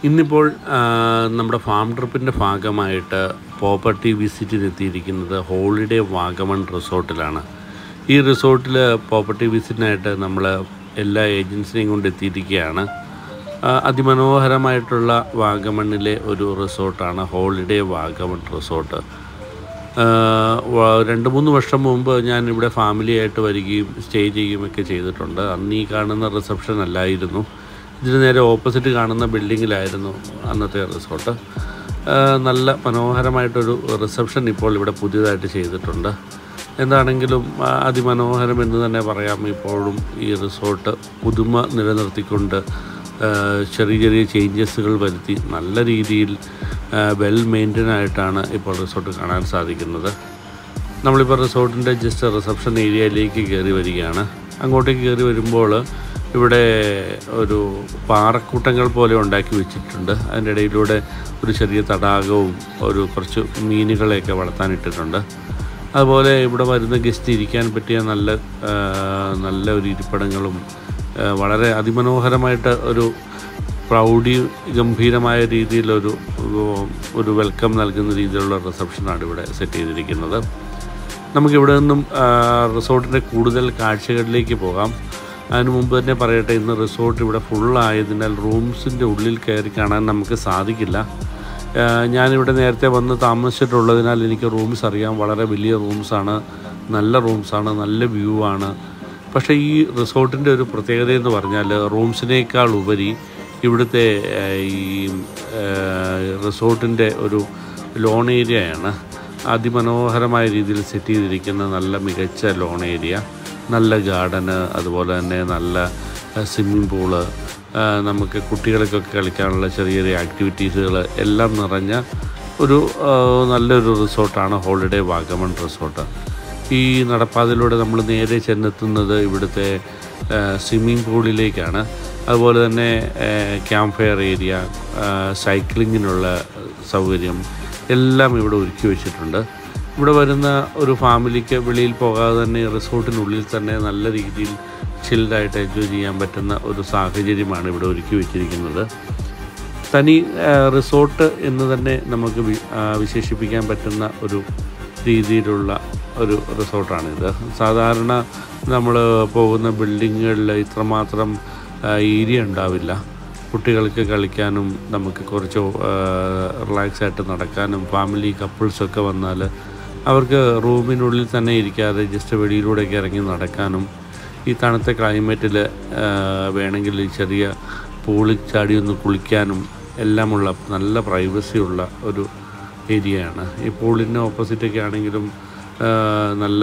ഇന്നിപ്പോൾ ആ, നമ്മുടെ ഫാം ട്രിപ്പിൻ്റെ ഭാഗമായിട്ട് പ്രോപ്പർട്ടി വിസിറ്റിന് എത്തിയിരിക്കുന്നത് ഹോളിഡേ വാഗമൺ റിസോർട്ടിലാണ് ഈ റിസോർട്ടിൽ പ്രോപ്പർട്ടി വിസിറ്റിനായിട്ട് നമ്മൾ എല്ലാ ഏജൻസിനെയും കൊണ്ട് എത്തിയിരിക്കുകയാണ് ആ, അതിമനോഹരമായിട്ടുള്ള വാഗമണ്ണിലെ ഒരു റിസോർട്ടാണ് ഹോളിഡേ വാഗമൺ റിസോർട്ട് ആഹ് വ- രണ്ട് മൂന്ന് വർഷം മുമ്പ് ഞാൻ ഇവിടെ ഫാമിലിയായിട്ട് വരികയും സ്റ്റേ ചെയ്യുകയൊക്കെ ചെയ്തിട്ടുണ്ട് അന്ന് ഈ കാണുന്ന റിസപ്ഷൻ അല്ലായിരുന്നു ഇതിന് നേരെ ഓപ്പോസിറ്റ് കാണുന്ന ബിൽഡിങ്ങിലായിരുന്നു അന്നത്തെ റിസോർട്ട് ആഹ് നല്ല മനോഹരമായിട്ടൊരു റിസപ്ഷൻ ഇപ്പോൾ ഇവിടെ പുതിയതായിട്ട് ചെയ്തിട്ടുണ്ട് എന്താണെങ്കിലും ആ, അതിമനോഹരം എന്ന് തന്നെ പറയാം ഇപ്പോഴും ഈ റിസോർട്ട് പുതുമ നിലനിർത്തിക്കൊണ്ട് ആ, ചെറിയ ചെറിയ ചേഞ്ചസുകൾ വരുത്തി നല്ല രീതിയിൽ വെൽ മെയിൻറ്റൈൻ ആയിട്ടാണ് ഇപ്പോൾ റിസോർട്ട് കാണാൻ സാധിക്കുന്നത് നമ്മളിപ്പോൾ റിസോർട്ടിൻ്റെ ജസ്റ്റ് റിസപ്ഷൻ ഏരിയയിലേക്ക് കയറി വരികയാണ് അങ്ങോട്ടേക്ക് കയറി വരുമ്പോൾ ഇവിടെ ഒരു പാറക്കൂട്ടങ്ങൾ പോലെ ഉണ്ടാക്കി വെച്ചിട്ടുണ്ട് അതിൻ്റെ ഇടയിലൂടെ ഒരു ചെറിയ തടാകവും ഒരു കുറച്ച് മീനുകളെയൊക്കെ വളർത്താനിട്ടിട്ടുണ്ട് അതുപോലെ ഇവിടെ വരുന്ന ഗസ്റ്റ് ഇരിക്കാൻ പറ്റിയ നല്ല ആ, നല്ല ഒരു ഇരിപ്പിടങ്ങളും ആ, വളരെ അതിമനോഹരമായിട്ട് ഒരു പ്രൗഢി ഗംഭീരമായ രീതിയിലൊരു ഒരു- ഒരു വെൽക്കം നൽകുന്ന രീതിയിലുള്ള റിസപ്ഷനാണ് ഇവിടെ സെറ്റ് ചെയ്തിരിക്കുന്നത് നമുക്കിവിടെ നിന്നും ആ, റിസോർട്ടിൻ്റെ കൂടുതൽ കാഴ്ചകളിലേക്ക് പോകാം അതിനു മുമ്പ് തന്നെ പറയട്ടെ ഇന്ന് റിസോർട്ട് ഇവിടെ ഫുള്ളായതിനാൽ റൂംസിൻ്റെ ഉള്ളിൽ കയറി കാണാൻ നമുക്ക് സാധിക്കില്ല ആ, ഞാനിവിടെ നേരത്തെ വന്ന് താമസിച്ചിട്ടുള്ളതിനാൽ എനിക്ക് റൂംസ് അറിയാം വളരെ വലിയ റൂംസാണ് നല്ല റൂംസാണ് നല്ല വ്യൂ ആണ് പക്ഷേ ഈ റിസോർട്ടിൻ്റെ ഒരു പ്രത്യേകത എന്ന് പറഞ്ഞാൽ റൂംസിനേക്കാൾ ഉപരി ഇവിടുത്തെ ആ, ഈ റിസോർട്ടിൻ്റെ ഒരു ലോൺ ഏരിയയാണ് അതിമനോഹരമായ രീതിയിൽ സെറ്റ് ചെയ്തിരിക്കുന്ന നല്ല മികച്ച ലോൺ ഏരിയ നല്ല ഗാർഡന് അതുപോലെ തന്നെ നല്ല സ്വിമ്മിംഗ് പൂള് നമുക്ക് കുട്ടികൾക്കൊക്കെ കളിക്കാനുള്ള ചെറിയ ചെറിയ ആക്ടിവിറ്റീസുകൾ എല്ലാം നിറഞ്ഞ ഒരു ആ, നല്ലൊരു റിസോർട്ടാണ് ഹോളിഡേ വാഗമൺ റിസോർട്ട് ഈ നടപ്പാതയിലൂടെ നമ്മൾ നേരെ ചെന്നെത്തുന്നത് ഇവിടുത്തെ സ്വിമ്മിംഗ് പൂളിലേക്കാണ് അതുപോലെ തന്നെ ക്യാമ്പ് ഫയർ ഏരിയ സൈക്ലിങ്ങിനുള്ള സൗകര്യം എല്ലാം ഇവിടെ ഒരുക്കി വെച്ചിട്ടുണ്ട് ഇവിടെ വരുന്ന ഒരു ഫാമിലിക്ക് വെളിയിൽ പോകാതെ തന്നെ റിസോർട്ടിനുള്ളിൽ തന്നെ നല്ല രീതിയിൽ ചിൽഡായിട്ട് എൻജോയ് ചെയ്യാൻ പറ്റുന്ന ഒരു സാഹചര്യമാണ് ഇവിടെ ഒരുക്കി വെച്ചിരിക്കുന്നത് തനി ആ, റിസോർട്ട് എന്ന് തന്നെ നമുക്ക് വി- ആ, വിശേഷിപ്പിക്കാൻ പറ്റുന്ന ഒരു രീതിയിലുള്ള ഒരു റിസോർട്ടാണിത് സാധാരണ നമ്മൾ പോകുന്ന ബിൽഡിങ്ങുകളിൽ ഇത്രമാത്രം ആ, ഏരിയ ഉണ്ടാവില്ല കുട്ടികൾക്ക് കളിക്കാനും നമുക്ക് കുറച്ച് റിലാക്സ് ആയിട്ട് നടക്കാനും ഫാമിലി കപ്പിൾസൊക്കെ വന്നാൽ അവർക്ക് റൂമിനുള്ളിൽ തന്നെ ഇരിക്കാതെ ജസ്റ്റ് വെളിയിലൂടെയൊക്കെ ഇറങ്ങി നടക്കാനും ഈ തണുത്ത ക്ലൈമറ്റിൽ വേണമെങ്കിൽ ഈ ചെറിയ പൂളിൽ ചാടി ഒന്ന് കുളിക്കാനും എല്ലാമുള്ള നല്ല പ്രൈവസി ഉള്ള ഒരു ഏരിയയാണ് ഈ പൂളിൻ്റെ ഓപ്പോസിറ്റൊക്കെ ആണെങ്കിലും ആ, നല്ല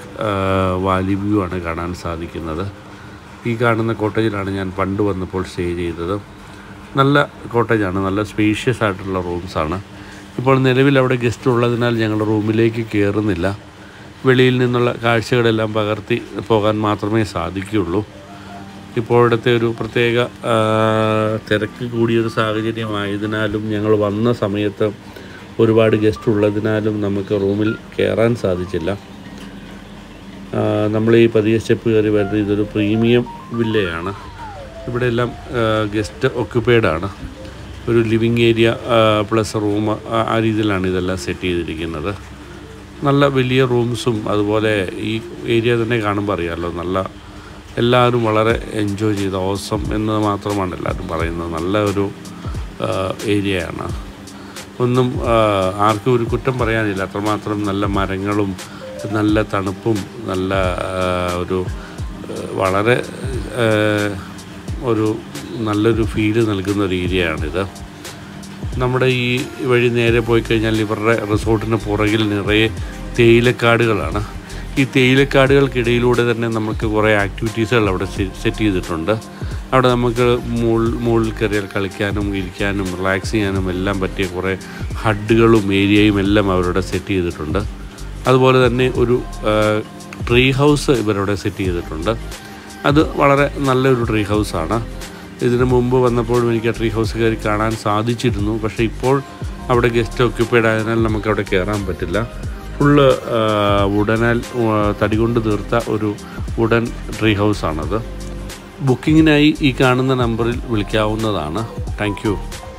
വാലി വ്യൂ ആണ് കാണാൻ സാധിക്കുന്നത് ഈ കാണുന്ന കോട്ടേജിലാണ് ഞാൻ പണ്ട് വന്നപ്പോൾ സ്റ്റേ ചെയ്തത് നല്ല കോട്ടേജാണ് നല്ല സ്പേഷ്യസ് ആയിട്ടുള്ള റൂംസാണ് ഇപ്പോൾ നിലവിൽ അവിടെ ഗസ്റ്റ് ഉള്ളതിനാൽ ഞങ്ങൾ റൂമിലേക്ക് കയറുന്നില്ല വെളിയിൽ നിന്നുള്ള കാഴ്ചകളെല്ലാം പകർത്തി പോകാൻ മാത്രമേ സാധിക്കുകയുള്ളൂ ഇപ്പോഴത്തെ ഒരു പ്രത്യേക ആ, തിരക്ക് കൂടിയൊരു സാഹചര്യമായതിനാലും ഞങ്ങൾ വന്ന സമയത്ത് ഒരുപാട് ഗസ്റ്റ് ഉള്ളതിനാലും നമുക്ക് റൂമിൽ കയറാൻ സാധിച്ചില്ല ആ, നമ്മൾ ഈ പതിയെ സ്റ്റെപ്പ് കയറി വരുന്നത് ഇതൊരു പ്രീമിയം വില്ലയാണ് ഇവിടെ എല്ലാം ഗസ്റ്റ് ഒക്യുപ്പൈഡ് ആണ് ഒരു ലിവിങ് ഏരിയ പ്ലസ് റൂം ആ രീതിയിലാണ് ഇതെല്ലാം സെറ്റ് ചെയ്തിരിക്കുന്നത് നല്ല വലിയ റൂംസും അതുപോലെ ഈ ഏരിയ തന്നെ കാണുമ്പോൾ അറിയാമല്ലോ നല്ല എല്ലാവരും വളരെ എൻജോയ് ചെയ്ത ഓസം എന്ന് മാത്രമാണ് എല്ലാവരും പറയുന്നത് നല്ല ഒരു ഏരിയയാണ് ഒന്നും ആ, ആർക്കും ഒരു കുറ്റം പറയാനില്ല അത്രമാത്രം നല്ല മരങ്ങളും നല്ല തണുപ്പും നല്ല ആ, ഒരു ആ, വളരെ ആ, ഒരു നല്ലൊരു ഫീല് നൽകുന്ന ഒരു ഏരിയയാണിത് നമ്മുടെ ഈ വഴി നേരെ പോയി കഴിഞ്ഞാൽ ഇവരുടെ റിസോർട്ടിന് പുറകിൽ നിറയെ തേയിലക്കാടുകളാണ് ഈ തേയിലക്കാടുകൾക്കിടയിലൂടെ തന്നെ നമുക്ക് കുറേ ആക്ടിവിറ്റീസുകൾ അവിടെ സെറ്റ് ചെയ്തിട്ടുണ്ട് അവിടെ നമുക്ക് മുകൾ മുകളിൽ കയറിയാൽ കളിക്കാനും ഇരിക്കാനും റിലാക്സ് ചെയ്യാനും എല്ലാം പറ്റിയ കുറേ ഹഡുകളും ഏരിയയും എല്ലാം അവരുടെ സെറ്റ് ചെയ്തിട്ടുണ്ട് അതുപോലെ തന്നെ ഒരു ട്രീ ഹൗസ് ഇവരവിടെ സെറ്റ് ചെയ്തിട്ടുണ്ട് അത് വളരെ നല്ലൊരു ട്രീ ഹൗസാണ് ഇതിനു മുമ്പ് വന്നപ്പോഴും എനിക്ക് ആ ട്രീ ഹൗസ് കയറി കാണാൻ സാധിച്ചിരുന്നു പക്ഷേ ഇപ്പോൾ അവിടെ ഗസ്റ്റ് ഓക്യുപ്പൈഡ് ആയതിനാൽ നമുക്ക് അവിടെ കയറാൻ പറ്റില്ല ഫുള്ള് വുഡനാൽ തടി കൊണ്ട് തീർത്ത ഒരു വുഡൻ ട്രീ ഹൗസാണത് ബുക്കിങ്ങിനായി ഈ കാണുന്ന നമ്പറിൽ വിളിക്കാവുന്നതാണ് താങ്ക് യു